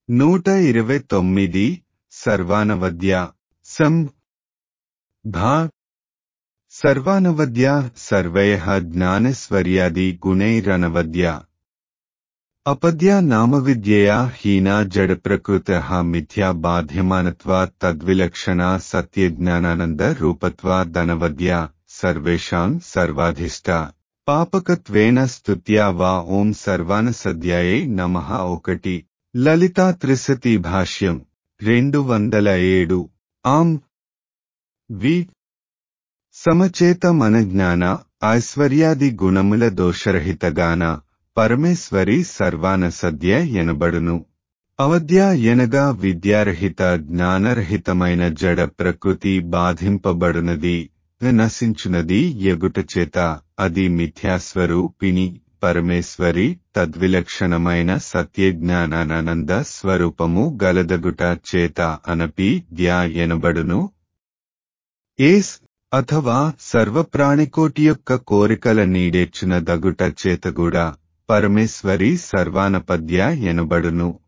నూట ఇరవై తొమ్మిది సర్వానవద్య సం భా సర్వానవద్య సర్వయ జ్ఞానస్వర్యాది గుణైరనవద్య అపద్యా నామవిద్యయా హీనా జడప్రకృత మిథ్యా బాధ్యమానత్వా తద్విలక్షణా సత్యజ్ఞానానంద రూపత్వా ధనవద్య సర్వేషాం సర్వాధిష్ట పాపకత్వేన స్తుత్యా వా ఓం సర్వానసద్యాయే నమః ఒకటి లలితా త్రిశతి భాష్యం రెండు వందల ఏడు ఆం వి సమచేత మన జ్ఞాన ఐశ్వర్యాది గుణముల దోషరహితగాన పరమేశ్వరి సర్వానసద్య ఎనబడును అవద్య ఎనగా విద్యారహిత జ్ఞానరహితమైన జడ ప్రకృతి బాధింపబడునది నశించునది ఎగుటచేత అది మిథ్యాస్వరూపిణి పరమేశ్వరి తద్విలక్షణమైన సత్యజ్ఞానానంద స్వరూపము గలదగుట చేత అనపి ద్యా ఎనబడును ఏస్ అథవా సర్వప్రాణికోటి యొక్క కోరికల నీడేర్చున దగుట చేతగూడా పరమేశ్వరి సర్వానపద్య ఎనబడును